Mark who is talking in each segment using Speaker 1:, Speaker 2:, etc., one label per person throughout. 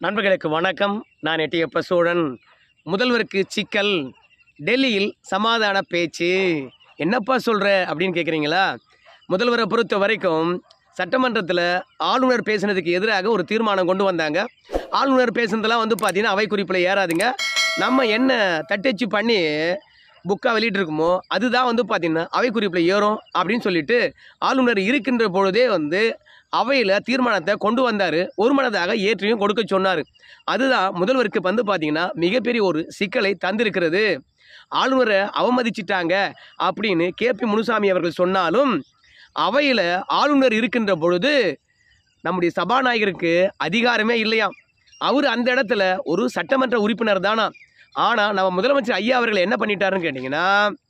Speaker 1: நண்பர்களுக்கு வணக்கம் நான் எட்டியப்ப சோழன் முதல்வருக்கு சிக்கல் டெல்லியில் சமாதான பேச்சு என்னப்பா சொல்கிற அப்படின்னு கேட்குறீங்களா முதல்வரை பொறுத்த வரைக்கும் சட்டமன்றத்தில் ஆளுநர் பேசினதுக்கு எதிராக ஒரு தீர்மானம் கொண்டு வந்தாங்க ஆளுநர் பேசுனதெல்லாம் வந்து பார்த்தீங்கன்னா அவை குறிப்பில் ஏறாதுங்க நம்ம என்ன தட்டச்சு பண்ணி புக்காக வெளியிட்டிருக்குமோ அதுதான் வந்து பார்த்தீங்கன்னா அவை குறிப்பில் ஏறும் அப்படின்னு சொல்லிட்டு ஆளுநர் இருக்கின்ற பொழுதே வந்து அவையில் தீர்மானத்தை கொண்டு வந்தார் ஒருமனதாக ஏற்றியும் கொடுக்க சொன்னார் அதுதான் முதல்வருக்கு வந்து பார்த்தீங்கன்னா மிகப்பெரிய ஒரு சிக்கலை தந்திருக்கிறது ஆளுநரை அவமதிச்சிட்டாங்க அப்படின்னு கேபி முனுசாமி அவர்கள் சொன்னாலும் அவையில் ஆளுநர் இருக்கின்ற பொழுது நம்முடைய சபாநாயகருக்கு அதிகாரமே இல்லையாம் அவர் அந்த இடத்துல ஒரு சட்டமன்ற உறுப்பினர் தானா ஆனால் நம்ம முதலமைச்சர் ஐயா அவர்கள் என்ன பண்ணிட்டாருன்னு கேட்டிங்கன்னா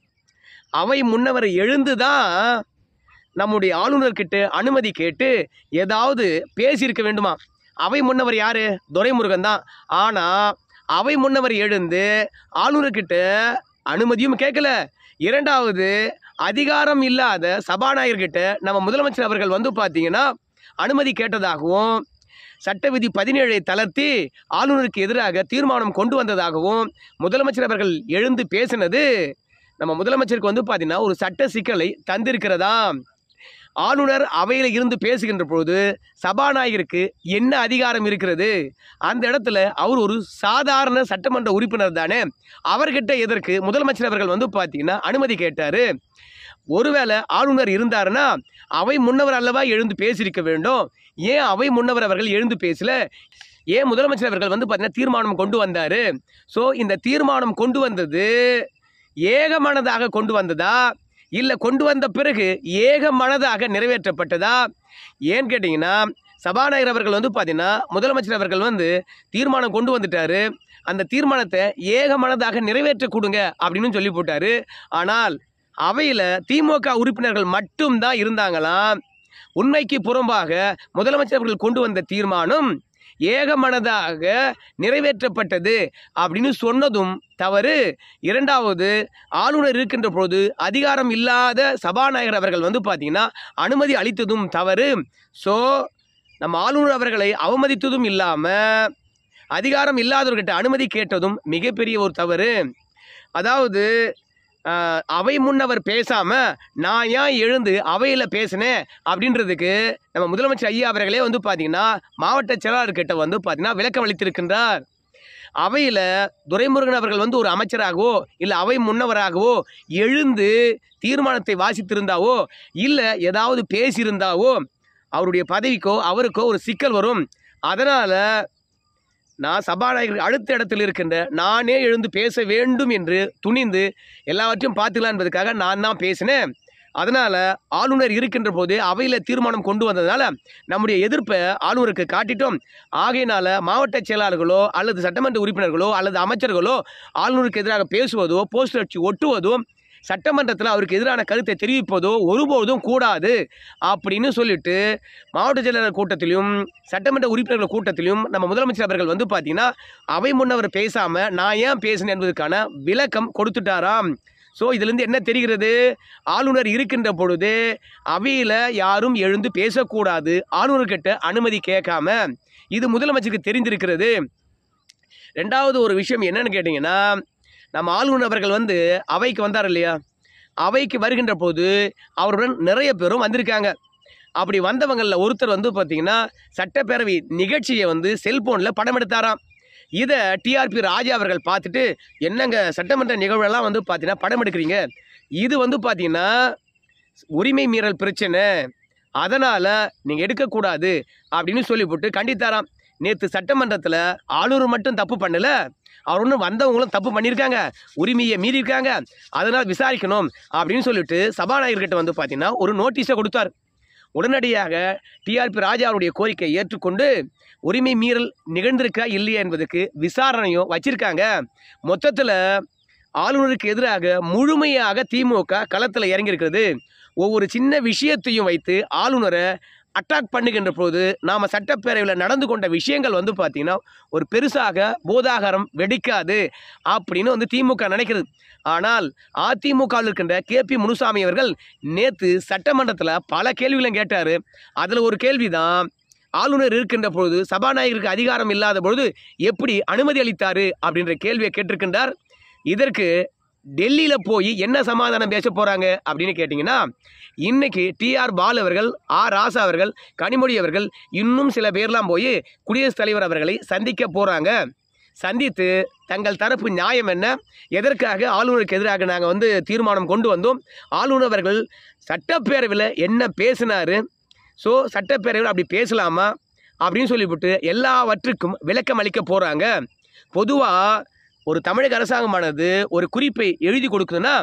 Speaker 1: அவை முன்னவர் எழுந்து தான் நம்முடைய ஆளுநர்கிட்ட அனுமதி கேட்டு ஏதாவது பேசியிருக்க வேண்டுமா அவை முன்னவர் யாரு துரைமுருகன் தான் ஆனால் அவை முன்னவர் எழுந்து ஆளுநர்கிட்ட அனுமதியும் கேட்கல இரண்டாவது அதிகாரம் இல்லாத சபாநாயகர்கிட்ட நம்ம முதலமைச்சர் அவர்கள் வந்து பார்த்தீங்கன்னா அனுமதி கேட்டதாகவும் சட்ட விதி பதினேழை தளர்த்தி ஆளுநருக்கு எதிராக தீர்மானம் கொண்டு வந்ததாகவும் முதலமைச்சர் அவர்கள் எழுந்து பேசினது நம்ம முதலமைச்சருக்கு வந்து பார்த்தீங்கன்னா ஒரு சட்ட சிக்கலை தந்திருக்கிறதா ஆளுநர் அவையில் இருந்து பேசுகின்ற பொழுது சபாநாயகருக்கு என்ன அதிகாரம் இருக்கிறது அந்த இடத்துல அவர் ஒரு சாதாரண சட்டமன்ற உறுப்பினர் தானே அவர்கிட்ட எதற்கு முதலமைச்சர் அவர்கள் வந்து பார்த்தீங்கன்னா அனுமதி கேட்டார் ஒருவேளை ஆளுநர் இருந்தாருன்னா அவை முன்னவர் அல்லவா எழுந்து பேசியிருக்க வேண்டும் ஏன் அவை முன்னவர் அவர்கள் எழுந்து பேசல ஏன் முதலமைச்சர் அவர்கள் வந்து பார்த்தீங்கன்னா தீர்மானம் கொண்டு வந்தார் ஸோ இந்த தீர்மானம் கொண்டு வந்தது ஏகமனதாக கொண்டு வந்ததா இல்லை கொண்டு வந்த பிறகு ஏகமனதாக நிறைவேற்றப்பட்டதா ஏன்னு கேட்டிங்கன்னா சபாநாயகர் அவர்கள் வந்து பார்த்தீங்கன்னா முதலமைச்சர் அவர்கள் வந்து தீர்மானம் கொண்டு வந்துட்டாரு அந்த தீர்மானத்தை ஏகமனதாக நிறைவேற்ற கொடுங்க அப்படின்னு சொல்லி போட்டாரு ஆனால் அவையில் திமுக உறுப்பினர்கள் மட்டும்தான் இருந்தாங்களாம் உண்மைக்கு புறம்பாக முதலமைச்சர் அவர்கள் கொண்டு வந்த தீர்மானம் ஏகமனதாக நிறைவேற்றப்பட்டது அப்படின்னு சொன்னதும் தவறு இரண்டாவது ஆளுநர் இருக்கின்ற பொழுது அதிகாரம் இல்லாத சபாநாயகர் அவர்கள் வந்து பார்த்தீங்கன்னா அனுமதி அளித்ததும் தவறு ஸோ நம்ம ஆளுநர் அவர்களை அவமதித்ததும் இல்லாமல் அதிகாரம் இல்லாதவர்கிட்ட அனுமதி கேட்டதும் மிகப்பெரிய ஒரு தவறு அதாவது ஆஹ், அவை முன்னவர் பேசாம நான் ஏன் எழுந்து அவையில் பேசினேன் அப்படின்றதுக்கு நம்ம முதலமைச்சர் ஐயா அவர்களே வந்து பார்த்தீங்கன்னா மாவட்ட செயலாளர்கிட்ட வந்து பார்த்தீங்கன்னா விளக்கம் அளித்திருக்கின்றார் அவையில் துரைமுருகன் அவர்கள் வந்து ஒரு அமைச்சராகவோ இல்லை அவை முன்னவராகவோ எழுந்து தீர்மானத்தை வாசித்திருந்தாவோ இல்லை ஏதாவது பேசியிருந்தாவோ அவருடைய பதவிக்கோ அவருக்கோ ஒரு சிக்கல் வரும் அதனால் நான் சபாநாயகர் அடுத்த இடத்தில் இருக்கின்ற நானே எழுந்து பேச வேண்டும் என்று துணிந்து எல்லாவற்றையும் பார்த்துக்கலாம் என்பதுக்காக நான் தான் பேசினேன் அதனால் ஆளுநர் இருக்கின்ற போது அவையில் தீர்மானம் கொண்டு வந்ததுனால நம்முடைய எதிர்ப்பை ஆளுநருக்கு காட்டிட்டோம் ஆகையினால மாவட்ட செயலாளர்களோ அல்லது சட்டமன்ற உறுப்பினர்களோ அல்லது அமைச்சர்களோ ஆளுநருக்கு எதிராக பேசுவதோ போஸ்டர் அடிச்சு ஒட்டுவதோ சட்டமன்றத்தில் அவருக்கு எதிரான கருத்தை தெரிவிப்பதோ ஒருபோதும் கூடாது அப்படின்னு சொல்லிட்டு மாவட்ட செயலாளர் கூட்டத்திலும் சட்டமன்ற உறுப்பினர்கள் கூட்டத்திலும் நம்ம முதலமைச்சர் அவர்கள் வந்து பார்த்தீங்கன்னா அவை முன்னவர் பேசாமல் நான் ஏன் பேசினேன் என்பதற்கான விளக்கம் கொடுத்துட்டாராம் ஸோ இதுலேருந்து என்ன தெரிகிறது ஆளுநர் இருக்கின்ற பொழுது அவையில் யாரும் எழுந்து பேசக்கூடாது ஆளுநர்கிட்ட அனுமதி கேட்காம இது முதலமைச்சருக்கு தெரிந்திருக்கிறது ரெண்டாவது ஒரு விஷயம் என்னன்னு கேட்டிங்கன்னா நம்ம ஆளுநர் அவர்கள் வந்து அவைக்கு வந்தார் இல்லையா அவைக்கு வருகின்ற போது அவருடன் நிறைய பேரும் வந்திருக்காங்க அப்படி வந்தவங்களில் ஒருத்தர் வந்து பார்த்தீங்கன்னா சட்டப்பேரவை நிகழ்ச்சியை வந்து செல்போனில் படம் எடுத்தாராம் இதை டிஆர்பி ராஜா அவர்கள் பார்த்துட்டு என்னங்க சட்டமன்ற நிகழ்வுலாம் வந்து பார்த்தீங்கன்னா படம் எடுக்கிறீங்க இது வந்து பார்த்தீங்கன்னா உரிமை மீறல் பிரச்சனை அதனால் நீங்கள் எடுக்கக்கூடாது அப்படின்னு சொல்லிவிட்டு கண்டித்தாராம் நேற்று சட்டமன்றத்தில் ஆளுநர் மட்டும் தப்பு பண்ணல அவர் ஒன்றும் வந்தவங்களும் தப்பு பண்ணியிருக்காங்க உரிமையை மீறியிருக்காங்க அதனால் விசாரிக்கணும் அப்படின்னு சொல்லிட்டு சபாநாயகர்கிட்ட வந்து பார்த்தீங்கன்னா ஒரு நோட்டீஸை கொடுத்தார் உடனடியாக டிஆர்பி ராஜா அவருடைய கோரிக்கையை ஏற்றுக்கொண்டு உரிமை மீறல் நிகழ்ந்திருக்கா இல்லையா என்பதற்கு விசாரணையும் வச்சிருக்காங்க மொத்தத்தில் ஆளுநருக்கு எதிராக முழுமையாக திமுக களத்தில் இறங்கியிருக்கிறது ஒவ்வொரு சின்ன விஷயத்தையும் வைத்து ஆளுநரை அட்டாக் பண்ணுகின்ற போது நாம் சட்டப்பேரவையில் நடந்து கொண்ட விஷயங்கள் வந்து பார்த்திங்கன்னா ஒரு பெருசாக போதாகாரம் வெடிக்காது அப்படின்னு வந்து திமுக நினைக்கிறது ஆனால் அதிமுகவில் இருக்கின்ற கேபி முனுசாமி அவர்கள் நேற்று சட்டமன்றத்தில் பல கேள்விகளும் கேட்டார் அதில் ஒரு கேள்வி தான் ஆளுநர் இருக்கின்ற பொழுது சபாநாயகருக்கு அதிகாரம் இல்லாத பொழுது எப்படி அனுமதி அளித்தாரு அப்படின்ற கேள்வியை கேட்டிருக்கின்றார் இதற்கு டெல்லியில் போய் என்ன சமாதானம் பேச போகிறாங்க அப்படின்னு கேட்டிங்கன்னா இன்னைக்கு டிஆர் பாலு அவர்கள் ஆர் ராசா அவர்கள் கனிமொழி அவர்கள் இன்னும் சில பேர்லாம் போய் குடியரசுத் தலைவர் அவர்களை சந்திக்க போகிறாங்க சந்தித்து தங்கள் தரப்பு நியாயம் என்ன எதற்காக ஆளுநருக்கு எதிராக நாங்கள் வந்து தீர்மானம் கொண்டு வந்தோம் ஆளுநர் அவர்கள் சட்டப்பேரவையில் என்ன பேசினாரு ஸோ சட்டப்பேரவையில் அப்படி பேசலாமா அப்படின்னு சொல்லிவிட்டு எல்லாவற்றுக்கும் விளக்கம் அளிக்க போகிறாங்க பொதுவாக ஒரு தமிழக அரசாங்கமானது ஒரு குறிப்பை எழுதி கொடுக்குதுன்னா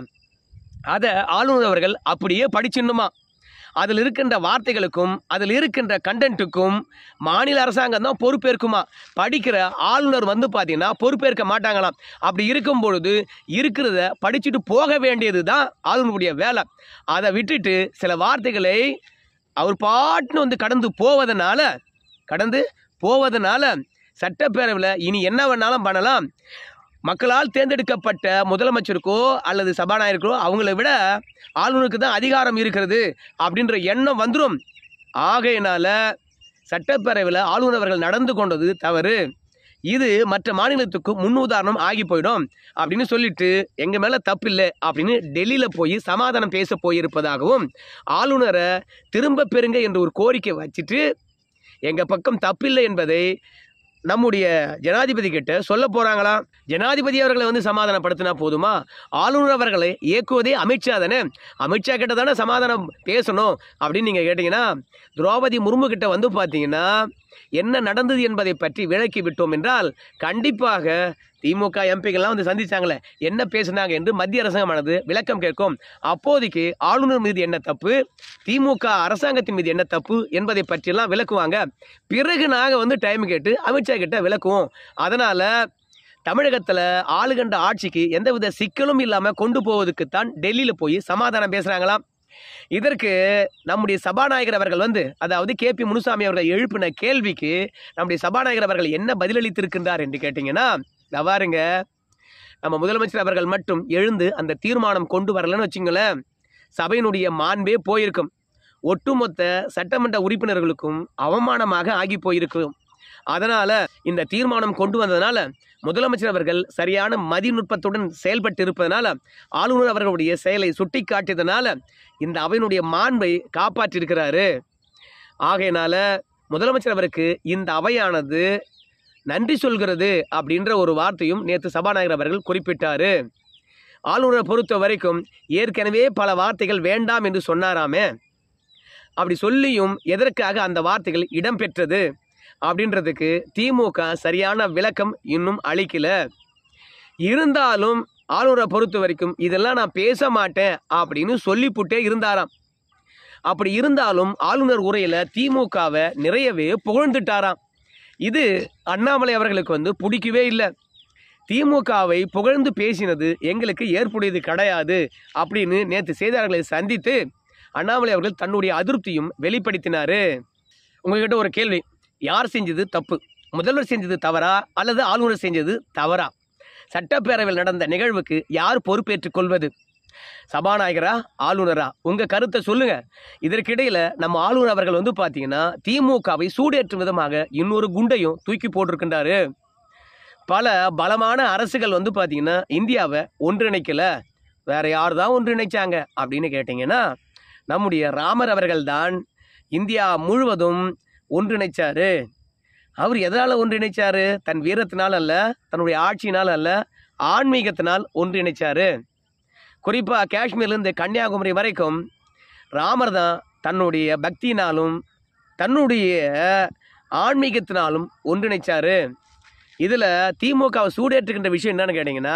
Speaker 1: அதை ஆளுநர் அவர்கள் அப்படியே படிச்சிடணுமா அதில் இருக்கின்ற வார்த்தைகளுக்கும் அதில் இருக்கின்ற கண்டென்ட்டுக்கும் மாநில அரசாங்கம் தான் பொறுப்பேற்குமா படிக்கிற ஆளுநர் வந்து பார்த்தீங்கன்னா பொறுப்பேற்க மாட்டாங்களாம் அப்படி இருக்கும் பொழுது இருக்கிறத படிச்சுட்டு போக வேண்டியது தான் ஆளுநருடைய வேலை அதை விட்டுட்டு சில வார்த்தைகளை அவர் பாட்டுன்னு வந்து கடந்து போவதனால கடந்து போவதனால சட்டப்பேரவையில் இனி என்ன வேணாலும் பண்ணலாம் மக்களால் தேர்ந்தெடுக்கப்பட்ட முதலமைச்சருக்கோ அல்லது சபாநாயகருக்கோ அவங்கள விட ஆளுநருக்கு தான் அதிகாரம் இருக்கிறது அப்படின்ற எண்ணம் வந்துடும் ஆகையினால சட்டப்பேரவையில் ஆளுநர் அவர்கள் நடந்து கொண்டது தவறு இது மற்ற மாநிலத்துக்கு முன்னுதாரணம் ஆகி போயிடும் அப்படின்னு சொல்லிட்டு எங்கள் மேலே தப்பில்லை அப்படின்னு டெல்லியில் போய் சமாதானம் பேச போயிருப்பதாகவும் ஆளுநரை திரும்ப பெறுங்க என்ற ஒரு கோரிக்கை வச்சுட்டு எங்கள் பக்கம் தப்பில்லை என்பதை நம்முடைய ஜனாதிபதி கிட்ட சொல்ல போகிறாங்களாம் ஜனாதிபதி அவர்களை வந்து சமாதானப்படுத்தினா போதுமா ஆளுநர் அவர்களை இயக்குவதே அமித்ஷா தானே அமித்ஷா கிட்ட தானே சமாதானம் பேசணும் அப்படின்னு நீங்கள் கேட்டிங்கன்னா திரௌபதி முர்மு கிட்ட வந்து பார்த்தீங்கன்னா என்ன நடந்தது என்பதை பற்றி விளக்கி விட்டோம் என்றால் கண்டிப்பாக திமுக எம்பிகள்லாம் வந்து சந்திச்சாங்களே என்ன பேசினாங்க என்று மத்திய அரசாங்கமானது விளக்கம் கேட்கும் அப்போதைக்கு ஆளுநர் மீது என்ன தப்பு திமுக அரசாங்கத்தின் மீது என்ன தப்பு என்பதை பற்றியெல்லாம் விளக்குவாங்க பிறகு நாங்கள் வந்து டைம் கேட்டு அமித்ஷா கிட்ட விளக்குவோம் அதனால் தமிழகத்தில் ஆளுகண்ட ஆட்சிக்கு எந்தவித சிக்கலும் இல்லாமல் கொண்டு போவதுக்குத்தான் டெல்லியில் போய் சமாதானம் பேசுகிறாங்களாம் இதற்கு நம்முடைய சபாநாயகர் அவர்கள் வந்து அதாவது கே பி முனுசாமி அவர்கள் எழுப்பின கேள்விக்கு நம்முடைய சபாநாயகர் அவர்கள் என்ன பதிலளித்திருக்கின்றார் என்று கேட்டிங்கன்னா இதோ பாருங்க நம்ம முதலமைச்சர் அவர்கள் மட்டும் எழுந்து அந்த தீர்மானம் கொண்டு வரலன்னு வச்சுங்களேன் சபையினுடைய மாண்பே போயிருக்கும் ஒட்டுமொத்த சட்டமன்ற உறுப்பினர்களுக்கும் அவமானமாக ஆகி போயிருக்கும் அதனால இந்த தீர்மானம் கொண்டு வந்ததுனால முதலமைச்சர் அவர்கள் சரியான மதிநுட்பத்துடன் செயல்பட்டு இருப்பதனால ஆளுநர் அவர்களுடைய செயலை சுட்டி காட்டியதனால இந்த அவையினுடைய மாண்பை காப்பாற்றியிருக்கிறாரு ஆகையினால முதலமைச்சர் அவருக்கு இந்த அவையானது நன்றி சொல்கிறது அப்படின்ற ஒரு வார்த்தையும் நேற்று சபாநாயகர் அவர்கள் குறிப்பிட்டாரு ஆளுநரை பொறுத்த வரைக்கும் ஏற்கனவே பல வார்த்தைகள் வேண்டாம் என்று சொன்னாராமே அப்படி சொல்லியும் எதற்காக அந்த வார்த்தைகள் இடம்பெற்றது அப்படின்றதுக்கு திமுக சரியான விளக்கம் இன்னும் அளிக்கல இருந்தாலும் ஆளுநரை பொறுத்த வரைக்கும் இதெல்லாம் நான் பேச மாட்டேன் அப்படின்னு சொல்லிப்புட்டே இருந்தாராம் அப்படி இருந்தாலும் ஆளுநர் உரையில் திமுகவை நிறையவே புகழ்ந்துட்டாராம் இது அண்ணாமலை அவர்களுக்கு வந்து பிடிக்கவே இல்லை திமுகவை புகழ்ந்து பேசினது எங்களுக்கு ஏற்புடையது கிடையாது அப்படின்னு நேற்று செய்தியாளர்களை சந்தித்து அண்ணாமலை அவர்கள் தன்னுடைய அதிருப்தியும் வெளிப்படுத்தினாரு உங்ககிட்ட ஒரு கேள்வி யார் செஞ்சது தப்பு முதல்வர் செஞ்சது தவறா அல்லது ஆளுநர் செஞ்சது தவறா சட்டப்பேரவையில் நடந்த நிகழ்வுக்கு யார் பொறுப்பேற்றுக் கொள்வது சபாநாயகரா ஆளுநரா உங்க கருத்தை சொல்லுங்க இதற்கிடையில நம்ம ஆளுநர் அவர்கள் வந்து பாத்தீங்கன்னா திமுகவை சூடேற்றும் விதமாக இன்னொரு குண்டையும் தூக்கி போட்டிருக்கின்றாரு பல பலமான அரசுகள் வந்து பாத்தீங்கன்னா இந்தியாவை ஒன்றிணைக்கல வேற யார் தான் ஒன்றிணைச்சாங்க அப்படின்னு கேட்டிங்கன்னா நம்முடைய ராமர் அவர்கள் தான் இந்தியா முழுவதும் ஒன்றிணைச்சாரு அவர் எதனால் ஒன்றிணைச்சாரு தன் வீரத்தினால் அல்ல தன்னுடைய ஆட்சியினால் அல்ல ஆன்மீகத்தினால் ஒன்றிணைச்சாரு குறிப்பாக காஷ்மீர்லேருந்து கன்னியாகுமரி வரைக்கும் ராமர் தான் தன்னுடைய பக்தியினாலும் தன்னுடைய ஆன்மீகத்தினாலும் ஒன்றிணைச்சாரு இதில் திமுகவை சூடேற்றுகின்ற விஷயம் என்னன்னு கேட்டிங்கன்னா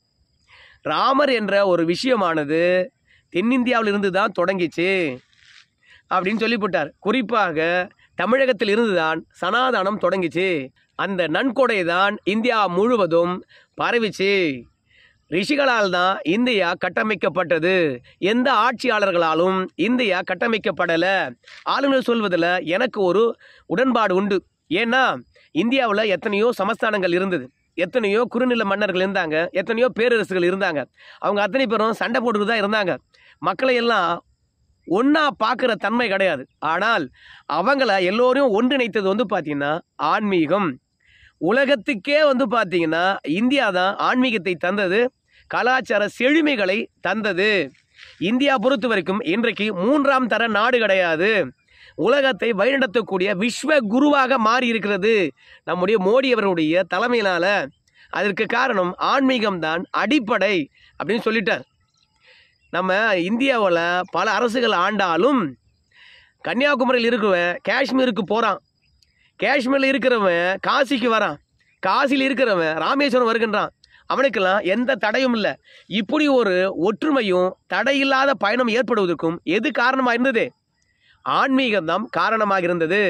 Speaker 1: ராமர் என்ற ஒரு விஷயமானது தென்னிந்தியாவில் இருந்து தான் தொடங்கிச்சு அப்படின்னு சொல்லிவிட்டார் குறிப்பாக தமிழகத்தில் இருந்து தான் சனாதனம் தொடங்கிச்சு அந்த நன்கொடை தான் இந்தியா முழுவதும் பரவிச்சு ரிஷிகளால் தான் இந்தியா கட்டமைக்கப்பட்டது எந்த ஆட்சியாளர்களாலும் இந்தியா கட்டமைக்கப்படலை ஆளுநர் சொல்வதில் எனக்கு ஒரு உடன்பாடு உண்டு ஏன்னா இந்தியாவில் எத்தனையோ சமஸ்தானங்கள் இருந்தது எத்தனையோ குறுநில மன்னர்கள் இருந்தாங்க எத்தனையோ பேரரசுகள் இருந்தாங்க அவங்க அத்தனை பேரும் சண்டை போட்டுட்டு தான் இருந்தாங்க மக்களை எல்லாம் ஒன்றா பார்க்குற தன்மை கிடையாது ஆனால் அவங்கள எல்லோரையும் ஒன்றிணைத்தது வந்து பார்த்தீங்கன்னா ஆன்மீகம் உலகத்துக்கே வந்து பார்த்தீங்கன்னா இந்தியா தான் ஆன்மீகத்தை தந்தது கலாச்சார செழுமைகளை தந்தது இந்தியா பொறுத்த வரைக்கும் இன்றைக்கு மூன்றாம் தர நாடு கிடையாது உலகத்தை வழிநடத்தக்கூடிய விஸ்வ குருவாக மாறி இருக்கிறது நம்முடைய மோடி அவர்களுடைய தலைமையினால அதற்கு காரணம் ஆன்மீகம் தான் அடிப்படை அப்படின்னு சொல்லிட்டார் நம்ம இந்தியாவில் பல அரசுகள் ஆண்டாலும் கன்னியாகுமரியில் இருக்கிறவன் காஷ்மீருக்கு போகிறான் காஷ்மீரில் இருக்கிறவன் காசிக்கு வரான் காசியில் இருக்கிறவன் ராமேஸ்வரம் வருகின்றான் அவனுக்கெல்லாம் எந்த தடையும் இல்லை இப்படி ஒரு ஒற்றுமையும் தடையில்லாத பயணம் ஏற்படுவதற்கும் எது காரணமாக இருந்தது ஆன்மீகம் தான் காரணமாக இருந்தது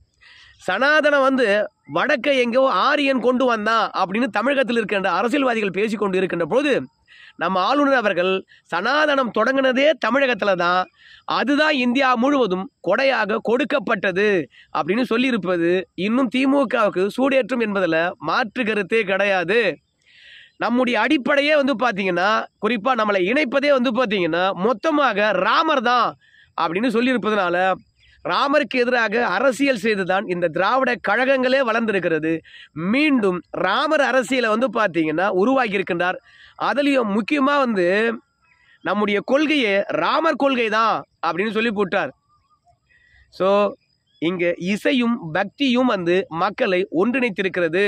Speaker 1: சனாதனம் வந்து வடக்கை எங்கேயோ ஆரியன் கொண்டு வந்தான் அப்படின்னு தமிழகத்தில் இருக்கின்ற அரசியல்வாதிகள் பேசி கொண்டு இருக்கின்ற போது நம்ம ஆளுநர் அவர்கள் சனாதனம் தொடங்கினதே தமிழகத்தில் தான் அதுதான் இந்தியா முழுவதும் கொடையாக கொடுக்கப்பட்டது அப்படின்னு சொல்லியிருப்பது இன்னும் திமுகவுக்கு சூடேற்றும் என்பதில் மாற்று கருத்தே கிடையாது நம்முடைய அடிப்படையே வந்து பார்த்தீங்கன்னா குறிப்பாக நம்மளை இணைப்பதே வந்து பார்த்தீங்கன்னா மொத்தமாக ராமர் தான் அப்படின்னு சொல்லியிருப்பதனால ராமருக்கு எதிராக அரசியல் செய்துதான் இந்த திராவிட கழகங்களே வளர்ந்திருக்கிறது மீண்டும் ராமர் அரசியலை வந்து பார்த்தீங்கன்னா உருவாக்கி இருக்கின்றார் அதுலேயும் முக்கியமாக வந்து நம்முடைய கொள்கையே ராமர் கொள்கை தான் அப்படின்னு சொல்லி போட்டார் ஸோ இங்கே இசையும் பக்தியும் வந்து மக்களை ஒன்றிணைத்திருக்கிறது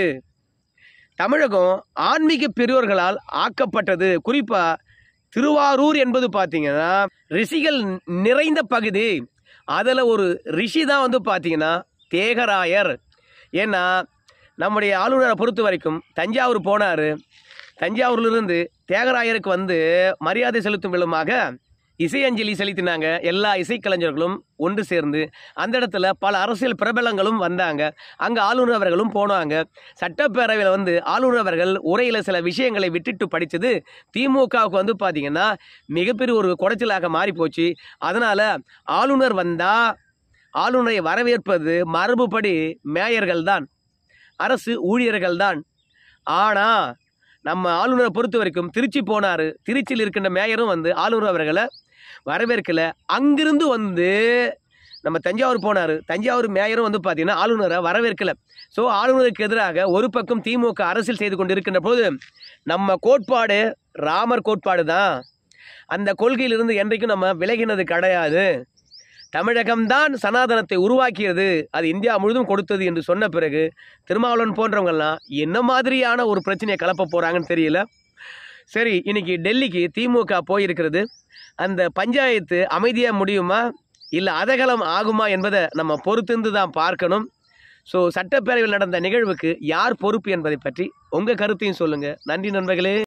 Speaker 1: தமிழகம் ஆன்மீக பெரியோர்களால் ஆக்கப்பட்டது குறிப்பாக திருவாரூர் என்பது பார்த்தீங்கன்னா ரிஷிகள் நிறைந்த பகுதி அதில் ஒரு ரிஷி தான் வந்து பார்த்தீங்கன்னா தேகராயர் ஏன்னா நம்முடைய ஆளுநரை பொறுத்த வரைக்கும் தஞ்சாவூர் போனார் தஞ்சாவூர்லேருந்து தேகராயருக்கு வந்து மரியாதை செலுத்தும் விதமாக இசையஞ்சலி செலுத்தினாங்க எல்லா இசைக்கலைஞர்களும் ஒன்று சேர்ந்து அந்த இடத்துல பல அரசியல் பிரபலங்களும் வந்தாங்க அங்கே ஆளுநர் அவர்களும் போனாங்க சட்டப்பேரவையில் வந்து ஆளுநர் அவர்கள் உரையில் சில விஷயங்களை விட்டுட்டு படித்தது திமுகவுக்கு வந்து பார்த்தீங்கன்னா மிகப்பெரிய ஒரு குடைச்சலாக மாறி போச்சு அதனால் ஆளுநர் வந்தால் ஆளுநரை வரவேற்பது மரபுப்படி மேயர்கள் தான் அரசு ஊழியர்கள் தான் ஆனால் நம்ம ஆளுநரை பொறுத்த வரைக்கும் திருச்சி போனார் திருச்சியில் இருக்கின்ற மேயரும் வந்து ஆளுநர் அவர்களை வரவேற்கல அங்கிருந்து வந்து நம்ம தஞ்சாவூர் போனார் தஞ்சாவூர் மேயரும் வந்து பார்த்தீங்கன்னா ஆளுநரை வரவேற்கல ஸோ ஆளுநருக்கு எதிராக ஒரு பக்கம் திமுக அரசியல் செய்து கொண்டு இருக்கின்ற போது நம்ம கோட்பாடு ராமர் கோட்பாடு தான் அந்த கொள்கையிலிருந்து என்றைக்கும் நம்ம விலகினது கிடையாது தமிழகம்தான் சனாதனத்தை உருவாக்கியது அது இந்தியா முழுதும் கொடுத்தது என்று சொன்ன பிறகு திருமாவளவன் போன்றவங்கெல்லாம் என்ன மாதிரியான ஒரு பிரச்சனையை கலப்ப போகிறாங்கன்னு தெரியல சரி இன்னைக்கு டெல்லிக்கு திமுக போயிருக்கிறது அந்த பஞ்சாயத்து அமைதியாக முடியுமா இல்லை அதகலம் ஆகுமா என்பதை நம்ம பொறுத்திருந்து தான் பார்க்கணும் ஸோ சட்டப்பேரவையில் நடந்த நிகழ்வுக்கு யார் பொறுப்பு என்பதை பற்றி உங்கள் கருத்தையும் சொல்லுங்கள் நன்றி நண்பர்களே